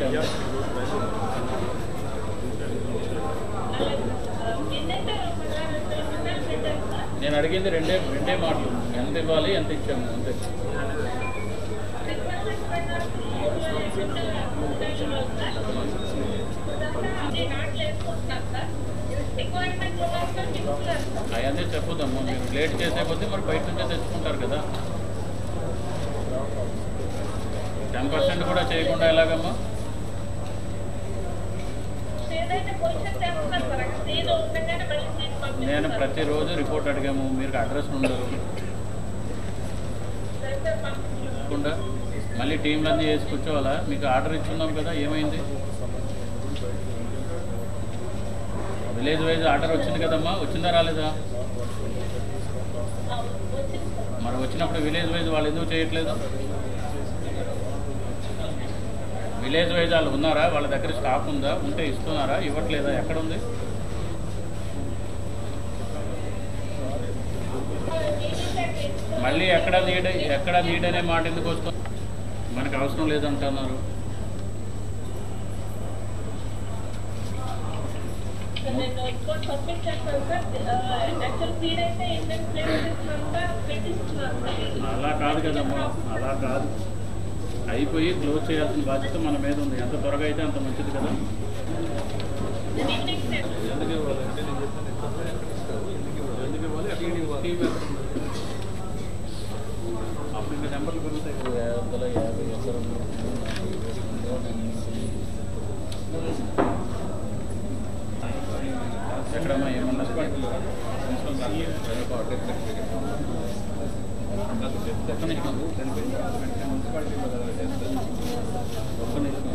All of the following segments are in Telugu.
పెట్టాము నేను అడిగింది రెండే రెండే మాటలు ఎంత ఇవ్వాలి ఎంత ఇచ్చాము అంతే అవన్నీ చెప్పొద్దమ్మా మీరు లేట్ చేసే కొద్దీ మరి బయట నుంచే తెచ్చుకుంటారు కదా టెన్ పర్సెంట్ కూడా చేయకుండా ఎలాగమ్మా నేను ప్రతిరోజు రిపోర్ట్ అడిగాము మీరు అడ్రస్ ఉండదు కాకుండా మళ్ళీ టీంలన్నీ వేసి కూర్చోవాలా మీకు ఆర్డర్ ఇచ్చున్నాం కదా ఏమైంది విలేజ్ వైజ్ ఆర్డర్ వచ్చింది కదమ్మా వచ్చిందా రాలేదా మరి వచ్చినప్పుడు విలేజ్ వైజ్ వాళ్ళు ఎందుకు చేయట్లేదు విలేజ్ వైజ్ వాళ్ళు ఉన్నారా వాళ్ళ దగ్గర స్టాక్ ఉందా ఉంటే ఇస్తున్నారా ఇవ్వట్లేదా ఎక్కడ ఉంది మళ్ళీ ఎక్కడ నీడ్ ఎక్కడ నీడ్ అనే మాట ఎందుకు వస్తుంది మనకు అవసరం లేదంటున్నారు అలా కాదు కదమ్మా అలా కాదు అయిపోయి క్లోజ్ చేయాల్సిన బాధ్యత మన మీద ఉంది ఎంత త్వరగా అయితే అంత మంచిది కదా ఎందుకు ఇవ్వాలి ఎందుకు ఇవ్వాలి ఎక్కడ టీవీ ఎక్కడ ఉంది? అప్పుడు ఇంకా నెంబర్లు పెరుగుతాయి కదా. వందల యాభై ఎకరం ఎక్కడమ్మా ఏమన్నా ఒక్క నిమిషం ఒక్క నిమిషం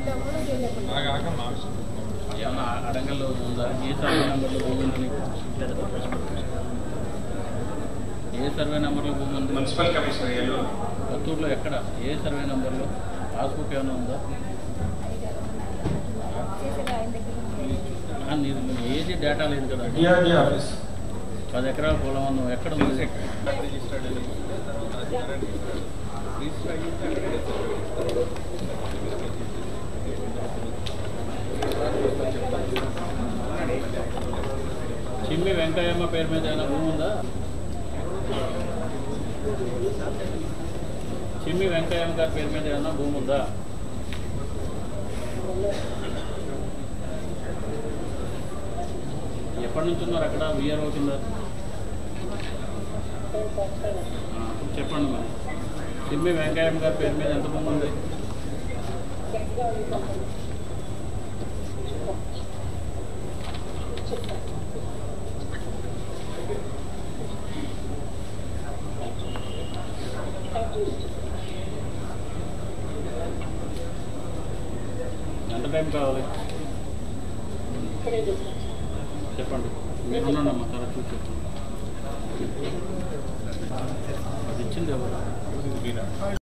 ఏమన్నా అడంగల్లో ఉందా ఏ సర్వే నెంబర్లో భూమి ఉంది నీకు? ఏ సర్వే నెంబర్లో భూమి ఉంది మున్సిపల్ కమిషనర్ ఏలూరు కొత్తూరులో ఎక్కడ ఏ సర్వే నెంబర్లో పాస్బుక్ ఏమైనా ఉందా ఆ, నీది ఏది డేటా లేదు కదా డిఆర్డీ ఆఫీస్ పది ఎకరాల పొలం నువ్వు ఎక్కడ ఉంది చిమ్మి వెంకయ్యమ్మ పేరు మీద ఏమైనా భూమి ఉందా చిమ్మి వెంకయ్యమ్మ గారి పేరు మీద ఏమైనా భూమి ఉందా ఎప్పటి నుంచి ఉన్నారు అక్కడ విఆర్ అవుతుందా చెప్పండి మరి చిమ్మి వెంకయ్యమ్మ గారి పేరు మీద ఎంత భూమి ఉంది ఎంత టైం కావాలి చెప్పండి మీరు ఉండండి అమ్మా తర్వాత చూసి చెప్పండి అది ఇచ్చింది ఎవరు